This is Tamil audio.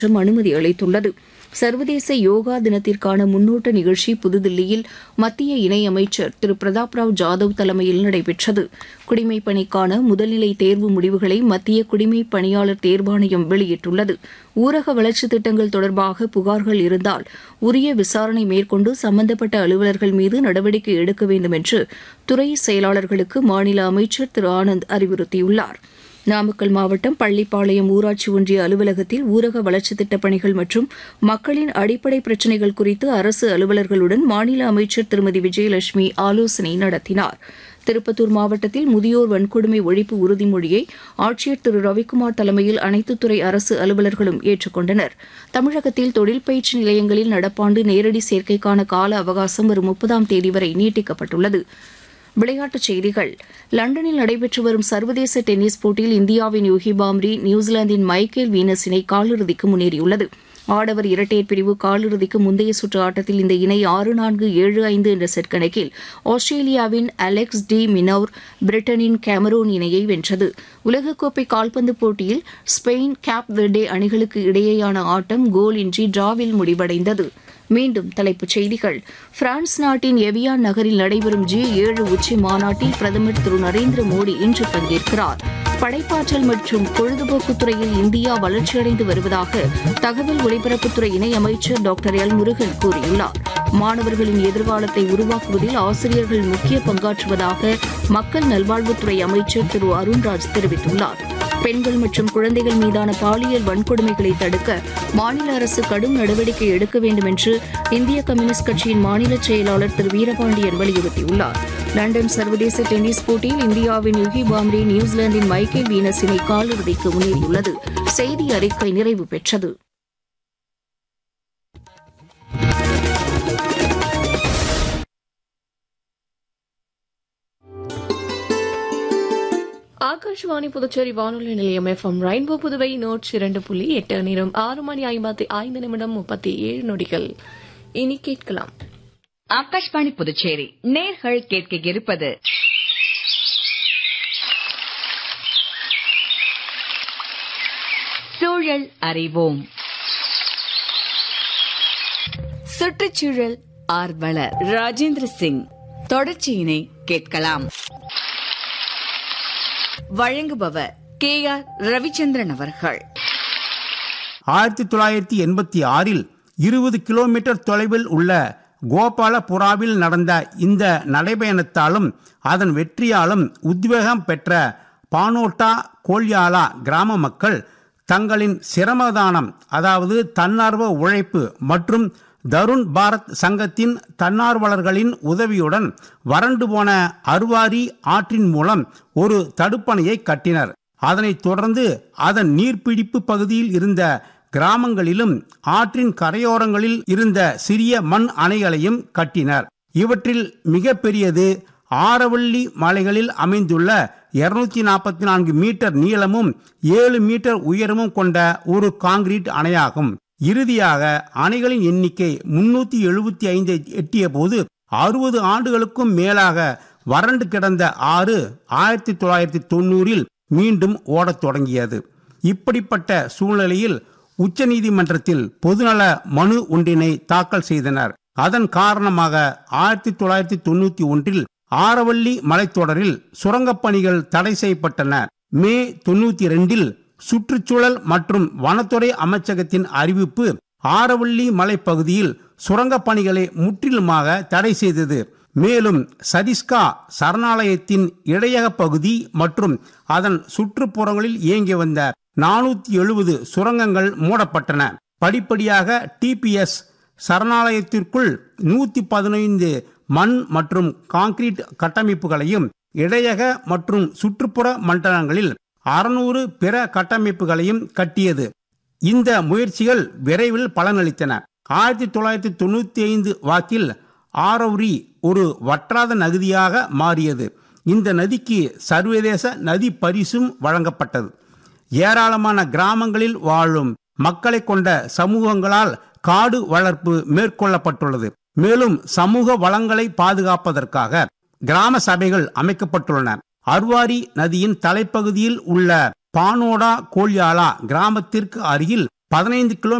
மற்றும் அனுமதி அளித்துள்ளது சர்வதேச யோகா தினத்திற்கான முன்னோட்ட நிகழ்ச்சி புதுதில்லியில் மத்திய இணையமைச்சர் திரு பிரதாப் ராவ் ஜாதவ் தலைமையில் நடைபெற்றது குடிமைப் பணிக்கான முதல்நிலை தேர்வு முடிவுகளை மத்திய குடிமைப் பணியாளர் தேர்வாணையம் வெளியிட்டுள்ளது ஊரக வளர்ச்சித் திட்டங்கள் தொடர்பாக புகார்கள் இருந்தால் உரிய விசாரணை மேற்கொண்டு சம்பந்தப்பட்ட அலுவலர்கள் மீது நடவடிக்கை எடுக்க வேண்டும் என்று துறை செயலாளர்களுக்கு மாநில அமைச்சர் திரு ஆனந்த் அறிவுறுத்தியுள்ளார் நாமக்கல் மாவட்டம் பள்ளிப்பாளையம் ஊராட்சி ஒன்றிய அலுவலகத்தில் ஊரக வளர்ச்சித் திட்டப் பணிகள் மற்றும் மக்களின் அடிப்படை பிரச்சினைகள் குறித்து அரசு அலுவலர்களுடன் மாநில அமைச்சர் திருமதி விஜயலட்சுமி ஆலோசனை நடத்தினார் திருப்பத்தூர் மாவட்டத்தில் முதியோர் வன்கொடுமை ஒழிப்பு உறுதிமொழியை ஆட்சியர் திரு ரவிக்குமார் தலைமையில் அனைத்து துறை அரசு அலுவலர்களும் ஏற்றுக்கொண்டனர் தமிழகத்தில் தொழில் பயிற்சி நிலையங்களில் நடப்பாண்டு நேரடி சேர்க்கைக்கான கால அவகாசம் வரும் முப்பதாம் தேதி வரை நீட்டிக்கப்பட்டுள்ளது விளையாட்டுச் செய்திகள் லண்டனில் நடைபெற்று வரும் சர்வதேச டென்னிஸ் போட்டியில் இந்தியாவின் யூகி பாம்ரி நியூசிலாந்தின் மைக்கேல் வீனஸ் இணை காலிறுதிக்கு முன்னேறியுள்ளது ஆடவர் இரட்டையர் பிரிவு காலிறுதிக்கு முந்தைய சுற்று ஆட்டத்தில் இந்த இணை ஆறு நான்கு ஏழு ஐந்து என்ற செட் கணக்கில் ஆஸ்திரேலியாவின் அலெக்ஸ் டி மினோர் பிரிட்டனின் கேமரோன் இணையை வென்றது உலகக்கோப்பை கால்பந்து போட்டியில் ஸ்பெயின் கேப் வெர்டே அணிகளுக்கு இடையேயான ஆட்டம் கோல் இன்றி டிராவில் முடிவடைந்தது மீண்டும் தலைப்புச் செய்திகள் பிரான்ஸ் நாட்டின் எவியான் நகரில் நடைபெறும் ஜி ஏழு உச்சி மாநாட்டில் பிரதமர் திரு நரேந்திர மோடி இன்று பங்கேற்கிறார் படைப்பாற்றல் மற்றும் பொழுதுபோக்குத் துறையில் இந்தியா வளர்ச்சியடைந்து வருவதாக தகவல் ஒலிபரப்புத்துறை இணையமைச்சர் டாக்டர் எல் முருகன் கூறியுள்ளார் மாணவர்களின் எதிர்காலத்தை உருவாக்குவதில் ஆசிரியர்கள் முக்கிய பங்காற்றுவதாக மக்கள் நல்வாழ்வுத்துறை அமைச்சர் திரு அருண்ராஜ் தெரிவித்துள்ளார் பெண்கள் மற்றும் குழந்தைகள் மீதான பாலியல் வன்கொடுமைகளை தடுக்க மாநில அரசு கடும் நடவடிக்கை எடுக்க வேண்டும் என்று இந்திய கம்யூனிஸ்ட் கட்சியின் மாநில செயலாளர் திரு வீரபாண்டியன் வலியுறுத்தியுள்ளார் லண்டன் சர்வதேச டென்னிஸ் போட்டியில் இந்தியாவின் யுகி பாம்ரே நியூசிலாந்தின் மைக்கேல் வீனஸ் இணை காலிறுதிக்கு முன்னேறியுள்ளது செய்தி அறிக்கை நிறைவு பெற்றது ஆகாஷ்வாணி புதுச்சேரி வானொலி நிலையம் எஃப்எம் ரெயின்போ புதுவை நோட்ஸ் இரண்டு புள்ளி எட்டு நேரம் ஆறு மணி ஐம்பத்தி ஐந்து நிமிடம் முப்பத்தி ஏழு நொடிகள் இனி கேட்கலாம் ஆகாஷ்வாணி புதுச்சேரி நேர்கள் கேட்க இருப்பது சூழல் அறிவோம் சுற்றுச்சூழல் ஆர்வலர் ராஜேந்திர சிங் தொடர்ச்சியினை கேட்கலாம் வழங்குபவர் கே ஆர் ரவிச்சந்திரன் அவர்கள் ஆயிரத்தி தொள்ளாயிரத்தி எண்பத்தி ஆறில் இருபது கிலோமீட்டர் தொலைவில் உள்ள கோபாலபுராவில் நடந்த இந்த நடைபயணத்தாலும் அதன் வெற்றியாலும் உத்வேகம் பெற்ற பானோட்டா கோல்யாலா கிராம மக்கள் தங்களின் சிரமதானம் அதாவது தன்னார்வ உழைப்பு மற்றும் தருண் பாரத் சங்கத்தின் தன்னார்வலர்களின் உதவியுடன் வறண்டு போன அருவாரி ஆற்றின் மூலம் ஒரு தடுப்பணையை கட்டினர் அதனைத் தொடர்ந்து அதன் நீர்பிடிப்பு பகுதியில் இருந்த கிராமங்களிலும் ஆற்றின் கரையோரங்களில் இருந்த சிறிய மண் அணைகளையும் கட்டினர் இவற்றில் மிக பெரியது ஆரவள்ளி மலைகளில் அமைந்துள்ள இருநூத்தி நாற்பத்தி நான்கு மீட்டர் நீளமும் ஏழு மீட்டர் உயரமும் கொண்ட ஒரு காங்கிரீட் அணையாகும் இறுதியாக அணைகளின் எண்ணிக்கை முன்னூத்தி எழுபத்தி ஐந்தை எட்டிய போது அறுபது ஆண்டுகளுக்கும் மேலாக வறண்டு கிடந்த ஆறு ஆயிரத்தி தொள்ளாயிரத்தி தொண்ணூறில் மீண்டும் ஓடத் தொடங்கியது இப்படிப்பட்ட சூழ்நிலையில் உச்சநீதிமன்றத்தில் பொதுநல மனு ஒன்றினை தாக்கல் செய்தனர் அதன் காரணமாக ஆயிரத்தி தொள்ளாயிரத்தி தொண்ணூத்தி ஒன்றில் ஆரவள்ளி மலைத்தொடரில் சுரங்கப் பணிகள் தடை செய்யப்பட்டன மே தொண்ணூத்தி ரெண்டில் சுற்றுச்சூழல் மற்றும் வனத்துறை அமைச்சகத்தின் அறிவிப்பு ஆரவள்ளி மலைப்பகுதியில் சுரங்கப் பணிகளை முற்றிலுமாக தடை செய்தது மேலும் சதிஸ்கா சரணாலயத்தின் இடையக பகுதி மற்றும் அதன் சுற்றுப்புறங்களில் இயங்கி வந்த நானூத்தி எழுபது சுரங்கங்கள் மூடப்பட்டன படிப்படியாக டிபிஎஸ் சரணாலயத்திற்குள் நூத்தி பதினைந்து மண் மற்றும் கான்கிரீட் கட்டமைப்புகளையும் இடையக மற்றும் சுற்றுப்புற மண்டலங்களில் அறுநூறு பிற கட்டமைப்புகளையும் கட்டியது இந்த முயற்சிகள் விரைவில் பலனளித்தன ஆயிரத்தி தொள்ளாயிரத்தி தொண்ணூத்தி ஐந்து வாக்கில் ஆரௌரி ஒரு வற்றாத நதியாக மாறியது இந்த நதிக்கு சர்வதேச நதி பரிசும் வழங்கப்பட்டது ஏராளமான கிராமங்களில் வாழும் மக்களை கொண்ட சமூகங்களால் காடு வளர்ப்பு மேற்கொள்ளப்பட்டுள்ளது மேலும் சமூக வளங்களை பாதுகாப்பதற்காக கிராம சபைகள் அமைக்கப்பட்டுள்ளன அர்வாரி நதியின் தலைப்பகுதியில் உள்ள பானோடா கோல்யாலா கிராமத்திற்கு அருகில் பதினைந்து கிலோ